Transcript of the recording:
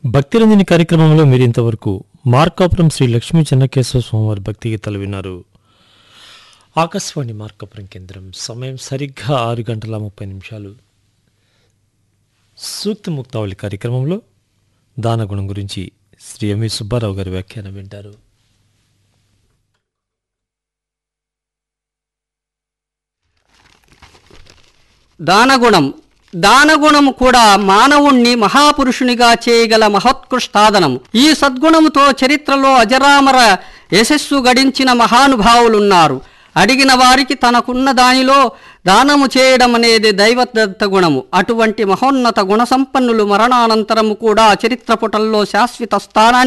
భక్తిరంజని కార్యక్రమంలో మీరు ఇంతవరకు మార్కాపురం శ్రీ లక్ష్మీ చెన్నకేశ్వర స్వామివారి భక్తి గీతాలు విన్నారు ఆకాశవాణి మార్కాపురం కేంద్రం సమయం సరిగ్గా ఆరు గంటల ముప్పై నిమిషాలు సూక్తి ముక్తావళి కార్యక్రమంలో దానగుణం గురించి శ్రీ ఎంవి సుబ్బారావు గారి వ్యాఖ్యానం వింటారు దానగుణం దానగుణము కూడా మానవుణ్ణి మహాపురుషునిగా చేయగల మహోత్కృష్టాదనం ఈ సద్గుణముతో చరిత్రలో అజరామర యశస్సు గడించిన మహానుభావులున్నారు అడిగిన వారికి తనకున్న దానిలో దానము చేయడం అనేది దైవదత్త గుణము అటువంటి మహోన్నత గుణ సంపన్నులు మరణానంతరము కూడా చరిత్ర పుటల్లో శాశ్వత స్థానాన్ని